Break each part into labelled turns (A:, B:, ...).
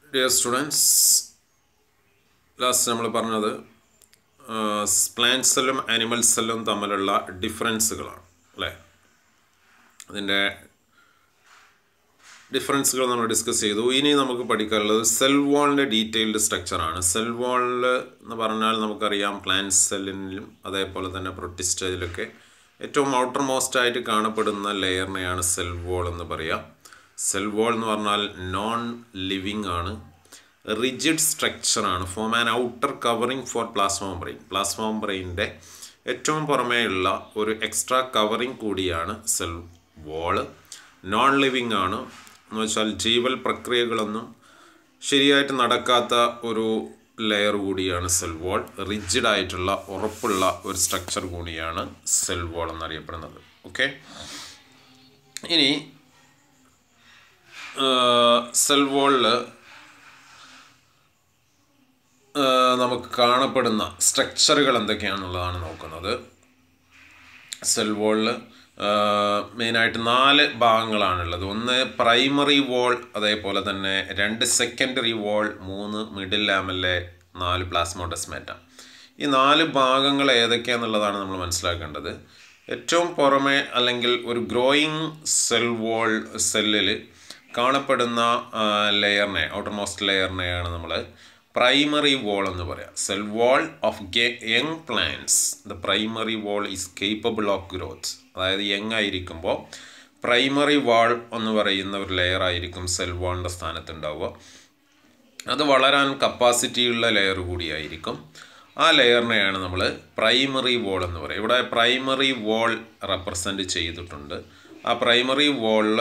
A: dear students last നമ്മൾ പറഞ്ഞത് plant സെല്ലും ആനിമൽ സെല്ലും തമ്മിലുള്ള ഡിഫറൻസുകളാണ് അല്ലേ അതിൻ്റെ ഡിഫറൻസുകൾ നമ്മൾ ഡിസ്കസ് ചെയ്തു ഇനി നമുക്ക് പഠിക്കാനുള്ളത് സെൽ വാളിൻ്റെ ഡീറ്റെയിൽഡ് സ്ട്രക്ചറാണ് സെൽ വാളിൽ എന്ന് പറഞ്ഞാൽ നമുക്കറിയാം പ്ലാന്റ് സെല്ലിനും അതേപോലെ തന്നെ പ്രൊട്ടിസ്റ്റേജിലൊക്കെ ഏറ്റവും ഔട്ടർ മോസ്റ്റ് ആയിട്ട് കാണപ്പെടുന്ന ലെയറിനെയാണ് സെൽ വാൾ എന്ന് പറയാം സെൽ വാൾ എന്ന് പറഞ്ഞാൽ നോൺ ലിവിങ് ആണ് റിജിഡ് സ്ട്രക്ചറാണ് form an outer covering for plasma membrane plasma ബ്രെയിനിൻ്റെ ഏറ്റവും പുറമേയുള്ള ഒരു എക്സ്ട്രാ കവറിങ് കൂടിയാണ് സെൽ വാള് നോൺ ലിവിങ് ആണ് എന്ന് വെച്ചാൽ ജീവൽ പ്രക്രിയകളൊന്നും ശരിയായിട്ട് നടക്കാത്ത ഒരു ലെയർ കൂടിയാണ് സെൽ വാൾ റിജിഡ് ആയിട്ടുള്ള ഉറപ്പുള്ള ഒരു സ്ട്രക്ചർ കൂടിയാണ് സെൽ വാൾ എന്നറിയപ്പെടുന്നത് ഓക്കെ ഇനി സെൽ വാളിൽ നമുക്ക് കാണപ്പെടുന്ന സ്ട്രക്ചറുകൾ എന്തൊക്കെയാണെന്നുള്ളതാണ് നോക്കുന്നത് സെൽ വാളിൽ മെയിനായിട്ട് നാല് ഭാഗങ്ങളാണുള്ളത് ഒന്ന് പ്രൈമറി വോൾ അതേപോലെ തന്നെ രണ്ട് സെക്കൻഡറി വോൾ മൂന്ന് മിഡിൽ ലാമല്ലെ നാല് പ്ലാസ്മോഡസ്മേറ്റ ഈ നാല് ഭാഗങ്ങൾ ഏതൊക്കെയാണെന്നുള്ളതാണ് നമ്മൾ മനസ്സിലാക്കേണ്ടത് ഏറ്റവും പുറമെ അല്ലെങ്കിൽ ഒരു ഗ്രോയിങ് സെൽ വോൾ സെല്ലിൽ കാണപ്പെടുന്ന ലെയറിനെ ഔട്ടർ മോസ്റ്റ് ലെയറിനെയാണ് നമ്മൾ പ്രൈമറി വോൾ എന്ന് പറയാം cell wall of young plants the primary wall is capable of growth അതായത് യങ് ആയിരിക്കുമ്പോൾ പ്രൈമറി വാൾ എന്ന് പറയുന്ന ഒരു ലെയർ ആയിരിക്കും സെൽ വാളിൻ്റെ സ്ഥാനത്ത് ഉണ്ടാവുക അത് വളരാൻ കപ്പാസിറ്റിയുള്ള ലെയർ കൂടിയായിരിക്കും ആ ലെയറിനെയാണ് നമ്മൾ പ്രൈമറി വോൾ എന്ന് പറയുക ഇവിടെ പ്രൈമറി വോൾ റെപ്രസെൻ്റ് ചെയ്തിട്ടുണ്ട് ആ പ്രൈമറി വോളിൽ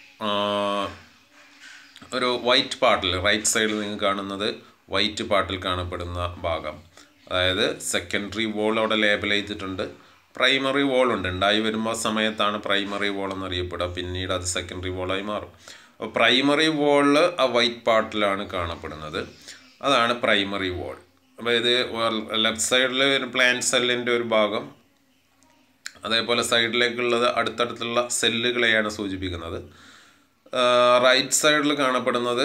A: ഒരു വൈറ്റ് പാർട്ടിൽ റൈറ്റ് സൈഡിൽ നിങ്ങൾ കാണുന്നത് വൈറ്റ് പാർട്ടിൽ കാണപ്പെടുന്ന ഭാഗം അതായത് സെക്കൻഡറി വോൾ അവിടെ ലേബൽ ചെയ്തിട്ടുണ്ട് പ്രൈമറി വോൾ ഉണ്ട് ഉണ്ടായി വരുമ്പോൾ സമയത്താണ് പ്രൈമറി വോൾ എന്നറിയപ്പെടുക പിന്നീട് അത് സെക്കൻഡറി വോളായി മാറും അപ്പോൾ പ്രൈമറി വോളിൽ ആ വൈറ്റ് പാർട്ടിലാണ് കാണപ്പെടുന്നത് അതാണ് പ്രൈമറി വോൾ അപ്പോൾ ഇത് ലെഫ്റ്റ് സൈഡിൽ ഒരു പ്ലാന്റ് സെല്ലിൻ്റെ ഒരു ഭാഗം അതേപോലെ സൈഡിലേക്കുള്ളത് അടുത്തടുത്തുള്ള സെല്ലുകളെയാണ് സൂചിപ്പിക്കുന്നത് റൈറ്റ് സൈഡിൽ കാണപ്പെടുന്നത്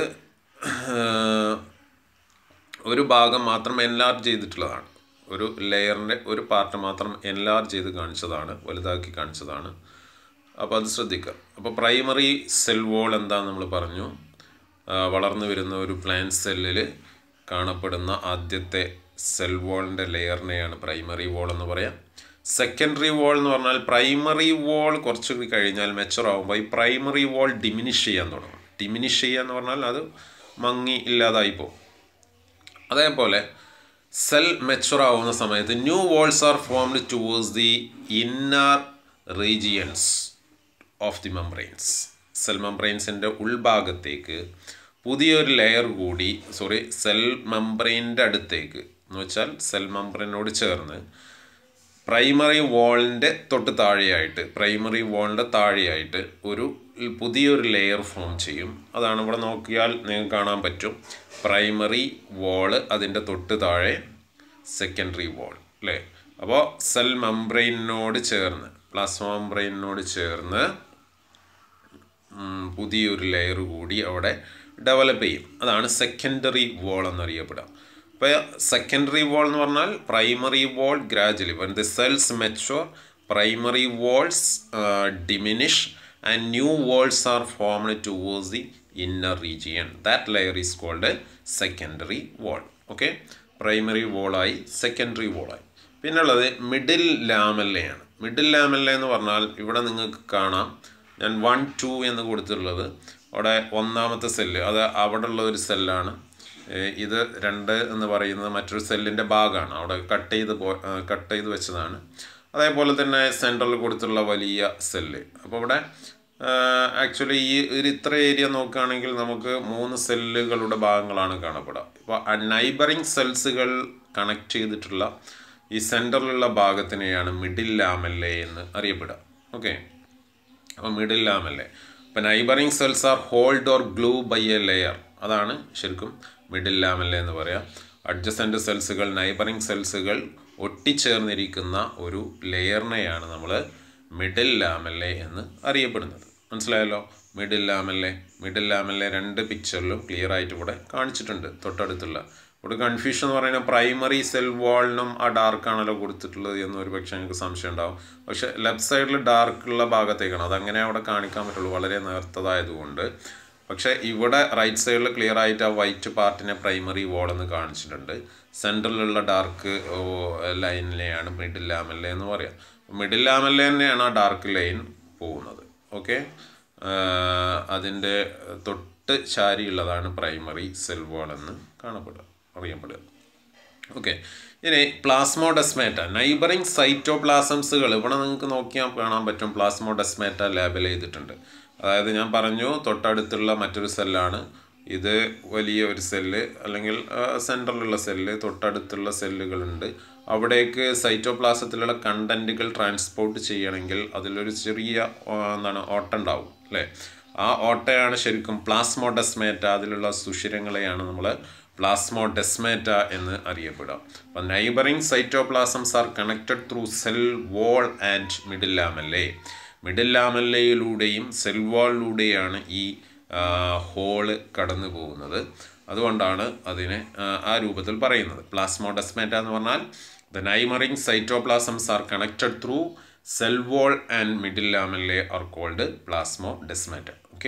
A: ഒരു ഭാഗം മാത്രം എൻലാർജ് ചെയ്തിട്ടുള്ളതാണ് ഒരു ലെയറിൻ്റെ ഒരു പാർട്ട് മാത്രം എൻലാർജ് ചെയ്ത് കാണിച്ചതാണ് വലുതാക്കി കാണിച്ചതാണ് അപ്പോൾ അത് ശ്രദ്ധിക്കുക അപ്പോൾ പ്രൈമറി സെൽ വോൾ എന്താണെന്ന് നമ്മൾ പറഞ്ഞു വളർന്നു വരുന്ന ഒരു പ്ലാന്റ് സെല്ലിൽ കാണപ്പെടുന്ന ആദ്യത്തെ സെൽ വോളിൻ്റെ ലെയറിനെയാണ് പ്രൈമറി വോൾ എന്ന് പറയാം സെക്കൻഡറി വോൾ എന്ന് പറഞ്ഞാൽ പ്രൈമറി വോൾ കുറച്ച് കഴിഞ്ഞാൽ മെച്ചർ ആകുമ്പോൾ ഈ പ്രൈമറി വോൾ ഡിമിനിഷ് ചെയ്യാൻ തുടങ്ങും ഡിമിനിഷ് ചെയ്യുക എന്ന് പറഞ്ഞാൽ അത് മങ്ങി ഇല്ലാതായി പോകും അതേപോലെ സെൽ മെച്ചുർ ആവുന്ന സമയത്ത് new walls are formed towards the inner regions of the membranes cell മെംബ്രെയിൻസിൻ്റെ ഉൾഭാഗത്തേക്ക് പുതിയൊരു ലെയർ കൂടി സോറി സെൽ മെംബ്രെയിൻ്റെ അടുത്തേക്ക് എന്ന് വെച്ചാൽ സെൽ മെംബ്രെയിനോട് ചേർന്ന് പ്രൈമറി വോളിൻ്റെ തൊട്ട് താഴെയായിട്ട് പ്രൈമറി വോളിൻ്റെ താഴെയായിട്ട് ഒരു പുതിയൊരു ലെയർ ഫോം ചെയ്യും അതാണ് ഇവിടെ നോക്കിയാൽ നിങ്ങൾക്ക് കാണാൻ പറ്റും പ്രൈമറി വോള് അതിൻ്റെ തൊട്ട് താഴെ സെക്കൻഡറി വോൾ അല്ലേ അപ്പോൾ സെൽ മെംബ്രെയിനോട് ചേർന്ന് പ്ലാസ്മ മെംബ്രെയിനോട് ചേർന്ന് പുതിയൊരു ലെയർ കൂടി അവിടെ ഡെവലപ്പ് ചെയ്യും അതാണ് സെക്കൻഡറി വോൾ എന്നറിയപ്പെടുക ഇപ്പോൾ സെക്കൻഡറി വോൾ എന്ന് പറഞ്ഞാൽ primary wall gradually when the cells mature primary walls diminish and new walls are formed towards the inner region that layer is called secondary wall okay primary വോളായി secondary വോളായി പിന്നുള്ളത് middle ലാമല്ലയാണ് middle ലാമല്ല എന്ന് പറഞ്ഞാൽ ഇവിടെ നിങ്ങൾക്ക് കാണാം ഞാൻ വൺ ടു എന്ന് കൊടുത്തിട്ടുള്ളത് അവിടെ ഒന്നാമത്തെ സെല്ല് അത് അവിടെ ഉള്ള ഒരു സെല്ലാണ് ഇത് രണ്ട് എന്ന് പറയുന്നത് മറ്റൊരു സെല്ലിൻ്റെ ഭാഗമാണ് അവിടെ കട്ട് ചെയ്ത് പോ കട്ട് ചെയ്ത് വെച്ചതാണ് അതേപോലെ തന്നെ സെൻട്രലിൽ കൊടുത്തുള്ള വലിയ സെല്ല് അപ്പോൾ ഇവിടെ ആക്ച്വലി ഈ ഒരു ഇത്ര ഏരിയ നോക്കുകയാണെങ്കിൽ നമുക്ക് മൂന്ന് സെല്ലുകളുടെ ഭാഗങ്ങളാണ് കാണപ്പെടുക ഇപ്പോൾ നൈബറിങ് സെൽസുകൾ കണക്ട് ചെയ്തിട്ടുള്ള ഈ സെൻറ്ററിലുള്ള ഭാഗത്തിനെയാണ് മിഡിൽ ലാമല്ലെ എന്ന് അറിയപ്പെടുക ഓക്കെ അപ്പോൾ മിഡിൽ ലാമല്ലെ അപ്പോൾ neighbouring cells are hold or glue by a layer അതാണ് ശരിക്കും മിഡിൽ ലാമല്ലെ എന്ന് പറയാം അഡ്ജസൻ്റ് സെൽസുകൾ നൈബറിങ് സെൽസുകൾ ഒട്ടിച്ചേർന്നിരിക്കുന്ന ഒരു ലെയറിനെയാണ് നമ്മൾ മിഡിൽ ലാമല്ലെ എന്ന് അറിയപ്പെടുന്നത് മനസ്സിലായല്ലോ മിഡിൽ ലാമല്ലേ മിഡിൽ ലാമല്ലേ രണ്ട് പിക്ചറിലും ക്ലിയർ ആയിട്ട് ഇവിടെ കാണിച്ചിട്ടുണ്ട് തൊട്ടടുത്തുള്ള ഇവിടെ കൺഫ്യൂഷൻ എന്ന് പറയുന്നത് പ്രൈമറി സെൽ വാളിനും ആ ഡാർക്ക് ആണല്ലോ കൊടുത്തിട്ടുള്ളത് എന്ന് ഒരു പക്ഷേ എനിക്ക് സംശയം ഉണ്ടാവും പക്ഷേ ലെഫ്റ്റ് സൈഡിൽ ഡാർക്കുള്ള ഭാഗത്തേക്കാണ് അതങ്ങനെ അവിടെ കാണിക്കാൻ പറ്റുള്ളൂ വളരെ നേർത്തതായതുകൊണ്ട് പക്ഷേ ഇവിടെ റൈറ്റ് സൈഡിൽ ക്ലിയർ ആയിട്ട് ആ വൈറ്റ് പാർട്ടിനെ പ്രൈമറി വാൾ എന്ന് കാണിച്ചിട്ടുണ്ട് സെൻറ്ററിലുള്ള ഡാർക്ക് ലൈനിലെയാണ് മിഡിൽ ലാമല്ലേ എന്ന് പറയാം മിഡിൽ ലാമല്ലേ തന്നെയാണ് ആ ഡാർക്ക് ലൈൻ പോകുന്നത് ഓക്കെ അതിൻ്റെ തൊട്ട് ചാരിയുള്ളതാണ് പ്രൈമറി സെൽ വാൾ എന്ന് കാണപ്പെടുക അറിയപ്പെടുക ഓക്കെ ഇനി പ്ലാസ്മോഡെസ്മേറ്റ നൈബറിങ് സൈറ്റോപ്ലാസംസുകൾ ഇവിടെ നിങ്ങൾക്ക് നോക്കിയാൽ കാണാൻ പറ്റും പ്ലാസ്മോഡെസ്മേറ്റ ലേബൽ ചെയ്തിട്ടുണ്ട് അതായത് ഞാൻ പറഞ്ഞു തൊട്ടടുത്തുള്ള മറ്റൊരു സെല്ലാണ് ഇത് വലിയ ഒരു സെല്ല് അല്ലെങ്കിൽ സെൻറ്ററിലുള്ള സെല്ല് തൊട്ടടുത്തുള്ള സെല്ലുകളുണ്ട് അവിടേക്ക് സൈറ്റോപ്ലാസത്തിലുള്ള കണ്ടൻറ്റുകൾ ട്രാൻസ്പോർട്ട് ചെയ്യണമെങ്കിൽ അതിലൊരു ചെറിയ ആ, എന്താണ് ഓട്ട ഉണ്ടാവും അല്ലേ ആ ഓട്ടയാണ് ശരിക്കും പ്ലാസ്മോഡെസ്മേറ്റ അതിലുള്ള സുഷിരങ്ങളെയാണ് നമ്മൾ പ്ലാസ്മോഡെസ്മേറ്റ എന്ന് അറിയപ്പെടുക അപ്പം neighbouring cytoplasms are connected through cell wall and middle lamella middle ലാമല്ലയിലൂടെയും സെൽ വാളിലൂടെയാണ് ഈ ഹോള് കടന്നു പോകുന്നത് അതുകൊണ്ടാണ് അതിനെ ആ, ആ രൂപത്തിൽ പറയുന്നത് പ്ലാസ്മോഡെസ്മേറ്റ എന്ന് പറഞ്ഞാൽ the neighbouring cytoplasms are connected through cell wall and middle lamella are called plasmodesmata okay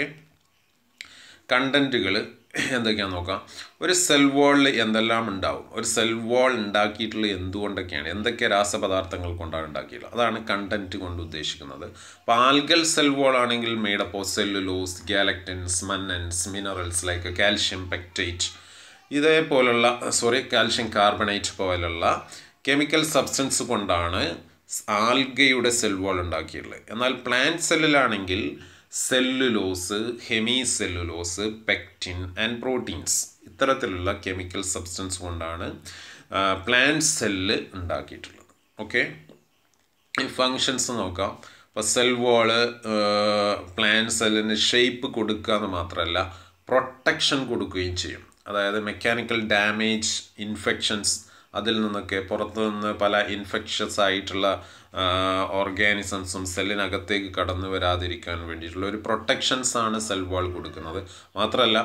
A: കണ്ടൻറ്റുകൾ എന്തൊക്കെയാണെന്ന് നോക്കാം ഒരു സെൽ വാളിൽ എന്തെല്ലാം ഉണ്ടാവും ഒരു സെൽ വാൾ ഉണ്ടാക്കിയിട്ടുള്ള എന്തുകൊണ്ടൊക്കെയാണ് എന്തൊക്കെ രാസപദാർത്ഥങ്ങൾ കൊണ്ടാണ് ഉണ്ടാക്കിയിട്ടുള്ളത് അതാണ് കണ്ടൻറ്റ് കൊണ്ട് ഉദ്ദേശിക്കുന്നത് അപ്പോൾ ആൽഗൽ സെൽ വാൾ ആണെങ്കിൽ made up of cellulose galactans mannans minerals like calcium pectate ഇതേപോലുള്ള സോറി കാൽഷ്യം കാർബണേറ്റ് പോലുള്ള കെമിക്കൽ സബ്സ്റ്റൻസ് കൊണ്ടാണ് ആൽഗയുടെ സെൽ വാൾ ഉണ്ടാക്കിയിട്ടുള്ളത് എന്നാൽ പ്ലാന്റ് സെല്ലിലാണെങ്കിൽ cellulose hemicellulose pectin and proteins ഇത്തരത്തിലുള്ള കെമിക്കൽ സബ്സ്റ്റൻസ് കൊണ്ടാണ് പ്ലാന്റ് സെല്ല് ഉണ്ടാക്കിയിട്ടുള്ളത് ഓക്കെ ഈ ഫങ്ഷൻസ് നോക്കാം ഇപ്പോൾ സെൽ വാള് പ്ലാന്റ് സെല്ലിന് ഷേപ്പ് കൊടുക്കുക എന്ന് മാത്രമല്ല പ്രൊട്ടക്ഷൻ കൊടുക്കുകയും ചെയ്യും അതായത് മെക്കാനിക്കൽ ഡാമേജ് ഇൻഫെക്ഷൻസ് അതിൽ നിന്നൊക്കെ പുറത്തു നിന്ന് പല ഇൻഫെക്ഷസ് ആയിട്ടുള്ള ഓർഗാനിസംസും സെല്ലിനകത്തേക്ക് കടന്നു വരാതിരിക്കാൻ വേണ്ടിയിട്ടുള്ള ഒരു പ്രൊട്ടക്ഷൻസ് ആണ് സെൽ വാൾ കൊടുക്കുന്നത് മാത്രമല്ല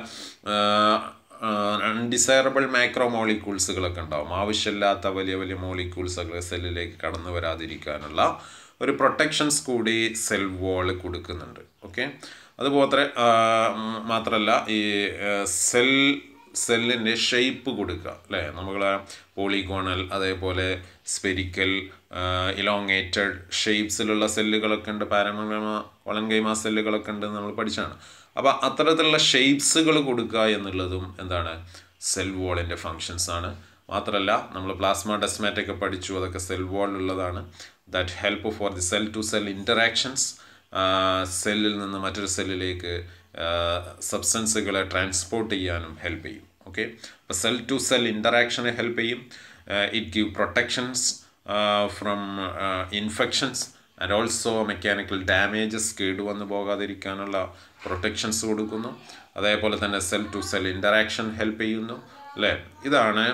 A: അൺഡിസൈറബിൾ മൈക്രോ മോളിക്യൂൾസുകളൊക്കെ ഉണ്ടാവും ആവശ്യമില്ലാത്ത വലിയ വലിയ മോളിക്യൂൾസൊക്കെ സെല്ലിലേക്ക് കടന്നു വരാതിരിക്കാനുള്ള ഒരു പ്രൊട്ടക്ഷൻസ് കൂടി സെൽ വാൾ കൊടുക്കുന്നുണ്ട് ഓക്കെ അതുപോലെ മാത്രമല്ല ഈ സെൽ സെല്ലിൻ്റെ ഷേപ്പ് കൊടുക്കുക അല്ലേ നമ്മൾ പോളിഗോണൽ അതേപോലെ സ്പെരിക്കൽ ഇലോങ്ങേറ്റഡ് ഷേപ്സിലുള്ള സെല്ലുകളൊക്കെ ഉണ്ട് പാരമഗമ വളൻകൈമ സെല്ലുകളൊക്കെ ഉണ്ട് നമ്മൾ പഠിച്ചാണ് അപ്പോൾ അത്തരത്തിലുള്ള ഷേപ്സുകൾ കൊടുക്കുക എന്നുള്ളതും എന്താണ് സെൽ വോളിൻ്റെ ഫങ്ഷൻസ് ആണ് മാത്രമല്ല നമ്മൾ പ്ലാസ്മ ഡെസ്മാറ്റൊക്കെ പഠിച്ചു അതൊക്കെ സെൽ വോളിലുള്ളതാണ് that help for the cell to cell interactions സെല്ലിൽ നിന്ന് മറ്റൊരു സെല്ലിലേക്ക് സബ്സ്റ്റൻസുകളെ ട്രാൻസ്പോർട്ട് ചെയ്യാനും ഹെൽപ്പ് ചെയ്യും ഓക്കെ അപ്പോൾ സെൽ ടു സെൽ ഇൻറ്ററാക്ഷനെ ഹെൽപ്പ് ചെയ്യും it give protections from infections and also mechanical damages കേടുവന്ന് പോകാതിരിക്കാനുള്ള പ്രൊട്ടക്ഷൻസ് കൊടുക്കുന്നു അതേപോലെ തന്നെ cell to cell interaction help ചെയ്യുന്നു അല്ലേ ഇതാണ്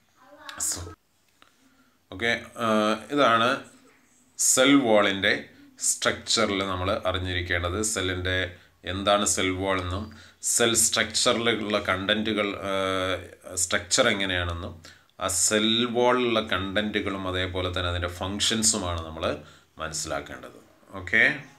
A: ഓക്കെ ഇതാണ് സെൽ വാളിൻ്റെ സ്ട്രക്ചറിൽ നമ്മൾ അറിഞ്ഞിരിക്കേണ്ടത് സെല്ലിൻ്റെ എന്താണ് സെൽ വാൾ എന്നും സെൽ സ്ട്രക്ചറിലുള്ള കണ്ടൻറ്റുകൾ സ്ട്രക്ചർ എങ്ങനെയാണെന്നും ആ സെൽ വാളിലുള്ള കണ്ടൻറ്റുകളും അതേപോലെ തന്നെ അതിൻ്റെ ഫങ്ഷൻസുമാണ് നമ്മൾ മനസ്സിലാക്കേണ്ടത് ഓക്കെ